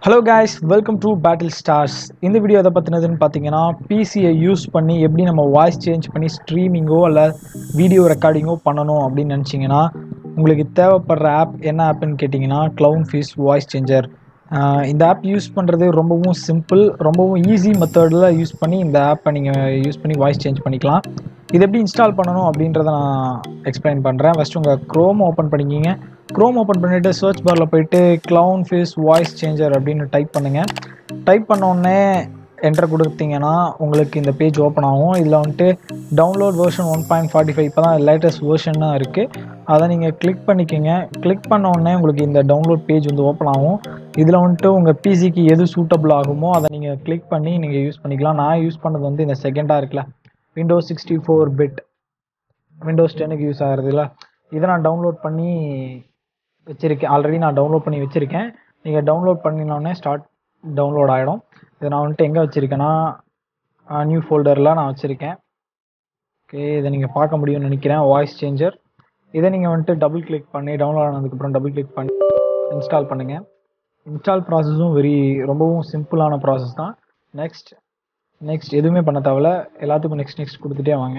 hello guys welcome to battle stars இந்த video எதை பற்றினதுன்னு பார்த்தீங்கன்னா பிசியை யூஸ் பண்ணி எப்படி நம்ம வாய்ஸ் சேஞ்ச் பண்ணி ஸ்ட்ரீமிங்கோ இல்லை வீடியோ ரெக்கார்டிங்கோ பண்ணணும் அப்படின்னு நினச்சிங்கன்னா உங்களுக்கு தேவைப்படுற ஆப் என்ன ஆப்னு கேட்டிங்கன்னா க்ளவுன் ஃபீஸ் வாய்ஸ் சேஞ்சர் இந்த ஆப் யூஸ் பண்ணுறது ரொம்பவும் சிம்பிள் ரொம்பவும் ஈஸி மெத்தடில் யூஸ் பண்ணி இந்த ஆப்பை நீங்கள் யூஸ் பண்ணி வாய்ஸ் சேஞ்ச் பண்ணிக்கலாம் இது எப்படி இன்ஸ்டால் பண்ணணும் அப்படின்றத நான் எக்ஸ்பிளைன் பண்ணுறேன் ஃபஸ்ட்டு உங்கள் க்ரோம் ஓப்பன் பண்ணிக்கிங்க க்ரோம் ஓப்பன் பண்ணிவிட்டு சர்ச் பாரில் போயிட்டு க்ளவுன் ஃபேஸ் வாய்ஸ் சேஞ்சர் அப்படின்னு டைப் பண்ணுங்கள் டைப் உடனே என்டர் கொடுத்தீங்கன்னா உங்களுக்கு இந்த பேஜ் ஓப்பன் ஆகும் இதில் வந்துட்டு download version one point forty five இப்போ தான் லேட்டஸ்ட் வெர்ஷனாக இருக்குது அதை நீங்கள் கிளிக் பண்ணிக்கோங்க கிளிக் பண்ண உடனே உங்களுக்கு இந்த டவுன்லோட் பேஜ் வந்து ஓப்பன் ஆகும் இதில் வந்துட்டு உங்கள் பிசிக்கு எது சூட்டபிள் ஆகுமோ அதை நீங்கள் கிளிக் பண்ணி நீங்கள் யூஸ் பண்ணிக்கலாம் நான் யூஸ் பண்ணது வந்து இந்த செகண்டாக இருக்குல்ல Windows sixty four bit Windows டென்னுக்கு யூஸ் ஆகிறதுல இதை நான் டவுன்லோட் பண்ணி வச்சுருக்கேன் ஆல்ரெடி நான் டவுன்லோட் பண்ணி வச்சுருக்கேன் நீங்கள் டவுன்லோட் பண்ணினோடனே ஸ்டார்ட் டவுன்லோட் ஆகிடும் இதை நான் வந்துட்டு எங்கே வச்சுருக்கேன்னா நியூ ஃபோல்டரில் நான் வச்சுருக்கேன் ஓகே இதை நீங்கள் பார்க்க முடியும்னு நினைக்கிறேன் வாய்ஸ் சேஞ்சர் இதை நீங்கள் வந்துட்டு டபுள் கிளிக் பண்ணி டவுன்லோட் ஆனதுக்கப்புறம் டபுள் கிளிக் பண்ணி இன்ஸ்டால் பண்ணுங்கள் இன்ஸ்டால் ப்ராசஸும் வெரி ரொம்பவும் சிம்பிளான ப்ராசஸ் தான் நெக்ஸ்ட் நெக்ஸ்ட் எதுவுமே பண்ண தேவையில்ல எல்லாத்துக்கும் நெக்ஸ்ட் நெக்ஸ்ட் கொடுத்துட்டே வாங்க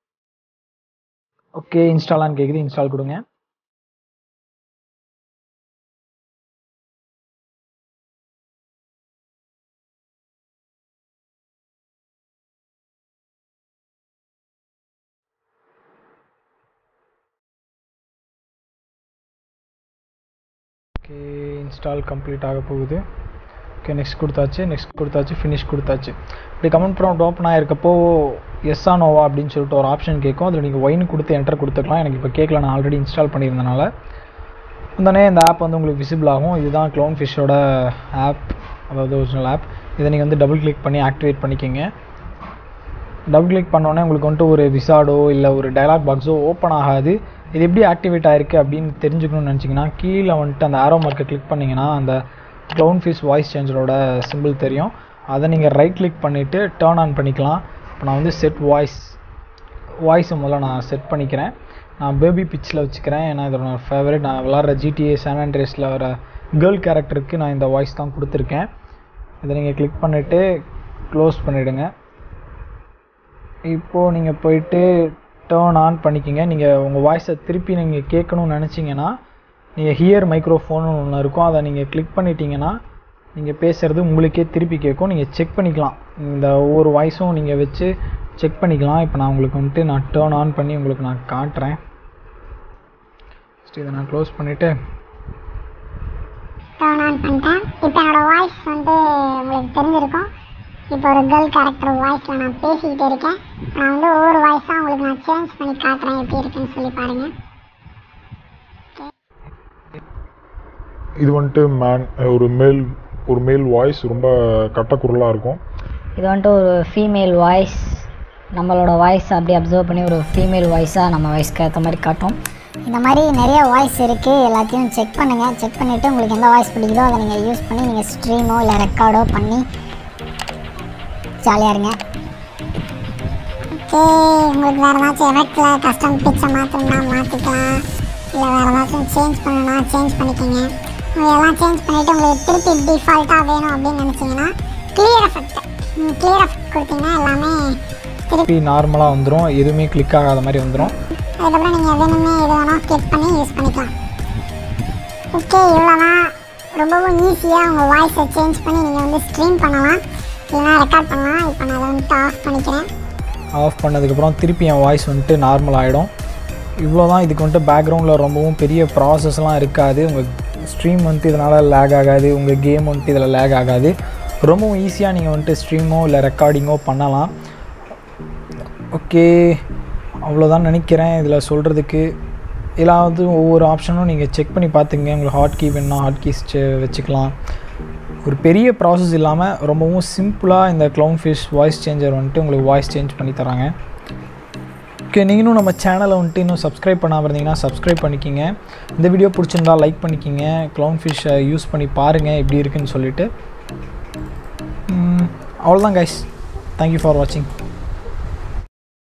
ஓகே இன்ஸ்டாலான்னு கேட்குது இன்ஸ்டால் கொடுங்க ஓகே இன்ஸ்டால் கம்ப்ளீட் ஆக போகுது ஓகே நெக்ஸ்ட் கொடுத்தாச்சு நெக்ஸ்ட் கொடுத்தாச்சு ஃபினிஷ் கொடுத்தாச்சு இப்படி கமெண்ட் ப்ராம்ப்ட் ஓப்பன் ஆகிருக்கப்போ எஸ்ஸா நோவா அப்படின்னு சொல்லிட்டு ஒரு ஆப்ஷன் கேட்கும் அதில் நீங்கள் ஒயின் கொடுத்து என்டர் கொடுத்துக்கலாம் எனக்கு இப்போ கேட்கல நான் ஆல்ரெடி இன்ஸ்டால் பண்ணியிருந்தனால உடனே இந்த ஆப் வந்து உங்களுக்கு விசிபிள் ஆகும் இதுதான் க்ளோன் ஃபிஷ்ஷோட ஆப் அதாவது ஒரிஜினல் ஆப் இதை நீங்கள் வந்து டபுள் கிளிக் பண்ணி ஆக்டிவேட் பண்ணிக்கோங்க டபுள் கிளிக் பண்ணோடனே உங்களுக்கு வந்துட்டு ஒரு விசாடோ இல்லை ஒரு டைலாக் பாக்ஸோ ஓப்பன் ஆகாது இது எப்படி ஆக்டிவேட் ஆயிருக்கு அப்படின்னு தெரிஞ்சுக்கணும்னு நினச்சிங்கன்னா கீழே வந்துட்டு அந்த ஆரோ மார்க்கை கிளிக் பண்ணிங்கன்னா அந்த க்ளவுன் ஃபீஸ் வாய்ஸ் சேஞ்சரோட சிம்பிள் தெரியும் அதை நீங்கள் ரைட் கிளிக் பண்ணிவிட்டு டேர்ன் ஆன் பண்ணிக்கலாம் இப்போ நான் வந்து செட் வாய்ஸ் வாய்ஸை முதல்ல நான் செட் பண்ணிக்கிறேன் நான் பேபி பிச்சில் வச்சுக்கிறேன் ஏன்னா இதோட ஃபேவரட் நான் விளாட்ற ஜிடிஏ சான் ஆண்ட்ரேஸில் வர கேர்ள் கேரக்டருக்கு நான் இந்த வாய்ஸ் தான் கொடுத்துருக்கேன் இதை நீங்கள் கிளிக் பண்ணிவிட்டு க்ளோஸ் பண்ணிவிடுங்க இப்போது நீங்கள் போயிட்டு டேர்ன் ஆன் பண்ணிக்கிங்க நீங்கள் உங்கள் வாய்ஸை திருப்பி நீங்கள் கேட்கணும்னு நினச்சிங்கன்னா நீங்கள் ஹியர் மைக்ரோஃபோன் ஒன்று இருக்கும் அதை நீங்கள் கிளிக் பண்ணிட்டீங்கன்னா நீங்கள் பேசுகிறது உங்களுக்கே திருப்பி கேட்கும் நீங்கள் செக் பண்ணிக்கலாம் இந்த ஒவ்வொரு வாய்ஸும் நீங்கள் வச்சு செக் பண்ணிக்கலாம் இப்போ நான் உங்களுக்கு வந்துட்டு நான் டேர்ன் ஆன் பண்ணி உங்களுக்கு நான் காட்டுறேன் ஃபஸ்ட்டு இதை நான் க்ளோஸ் பண்ணிவிட்டு டர்ன் ஆன் பண்ணிட்டேன் இப்போ என்னோட வாய்ஸ் வந்து உங்களுக்கு தெரிஞ்சிருக்கும் இப்போ ஒரு கேர்ள் கேரக்டர் வாய்ஸில் நான் பேசிக்கிட்டு இருக்கேன் நான் வந்து ஒவ்வொரு வாய்ஸாக உங்களுக்கு நான் சேஞ்ச் பண்ணி காட்டுறேன் எப்படி இருக்குன்னு சொல்லி பாருங்கள் இது வந்துட்டு மேன் ஒரு மேல் ஒரு மேல் வாய்ஸ் ரொம்ப கட்டக்குரலாக இருக்கும் இது வந்துட்டு ஒரு ஃபீமேல் வாய்ஸ் நம்மளோட வாய்ஸ் அப்படி அப்சர்வ் பண்ணி ஒரு ஃபீமேல் வாய்ஸாக நம்ம வாய்ஸ்க்கு ஏற்ற மாதிரி காட்டும் இந்த மாதிரி நிறைய வாய்ஸ் இருக்குது எல்லாத்தையும் செக் பண்ணுங்கள் செக் பண்ணிவிட்டு உங்களுக்கு எந்த வாய்ஸ் பிடிக்குதோ அதை நீங்கள் யூஸ் பண்ணி நீங்கள் ஸ்ட்ரீமோ இல்லை ரெக்கார்டோ பண்ணி ஜாலியாக இருங்க ஓகே உங்களுக்கு வேறு ஏதாச்சும் எஃபெக்டில் கஸ்டம் பிக்சை மாற்றணும்னா மாற்றிக்கலாம் இல்லை வேறு ஏதாச்சும் சேஞ்ச் பண்ணணும்னா சேஞ்ச் பண்ணிக்கோங்க உங்களுக்கு எல்லாம் சேஞ்ச் பண்ணிவிட்டு உங்களுக்கு திருப்பி டிஃபால்ட்டாக வேணும் அப்படின்னு நினச்சிங்கன்னா கிளியர் எஃபெக்ட் கிளியர் எஃபெக்ட் கொடுத்தீங்கன்னா எல்லாமே திருப்பி திருப்பி நார்மலாக வந்துடும் எதுவுமே கிளிக் ஆகாத மாதிரி வந்துடும் அதுக்கப்புறம் நீங்கள் வேணுமே எது வேணால் கிளிக் பண்ணி யூஸ் பண்ணிக்கலாம் ஓகே இவ்வளோதான் ரொம்பவும் ஈஸியாக உங்கள் வாய்ஸை சேஞ்ச் பண்ணி நீங்கள் வந்து ஸ்ட்ரீம் பண்ணலாம் இல்லைனா ரெக்கார்ட் பண்ணலாம் இப்போ நான் அதை வந்துட்டு ஆஃப் பண்ணிக்கிறேன் ஆஃப் பண்ணதுக்கப்புறம் திருப்பி என் வாய்ஸ் வந்துட்டு நார்மல் ஆகிடும் இவ்வளோ தான் இதுக்கு வந்துட்டு பேக்ரவுண்டில் ரொம்பவும் பெரிய ப்ராசஸ்லாம் இருக்காது உங்கள் ஸ்ட்ரீம் வந்துட்டு இதனால் லேக் ஆகாது உங்கள் கேம் வந்துட்டு இதில் லேக் ஆகாது ரொம்பவும் ஈஸியாக நீங்கள் வந்துட்டு ஸ்ட்ரீமோ இல்லை ரெக்கார்டிங்கோ பண்ணலாம் ஓகே அவ்வளோதான் நினைக்கிறேன் இதில் சொல்கிறதுக்கு எல்லாவது ஒவ்வொரு ஆப்ஷனும் நீங்கள் செக் பண்ணி பார்த்துங்க உங்களுக்கு ஹாட் கீ வேணும்னா ஹாட் கீஸ் வச்சுக்கலாம் ஒரு பெரிய ப்ராசஸ் இல்லாமல் ரொம்பவும் சிம்பிளாக இந்த க்ளவுன் ஃபிஷ் வாய்ஸ் சேஞ்சர் வந்துட்டு உங்களுக்கு வாய்ஸ் சேஞ்ச் பண்ணி தராங்க ஓகே நீங்களும் நம்ம சேனலை வந்துட்டு இன்னும் சப்ஸ்கிரைப் பண்ணாமல் இருந்தீங்கன்னா சப்ஸ்கிரைப் பண்ணிக்கிங்க இந்த வீடியோ பிடிச்சிருந்தா லைக் பண்ணிக்கிங்க க்ளவுன் ஃபிஷ்ஷை யூஸ் பண்ணி பாருங்கள் எப்படி இருக்குன்னு சொல்லிட்டு ம், அவ்வளோதான் கைஸ் தேங்க்யூ ஃபார் வாட்சிங்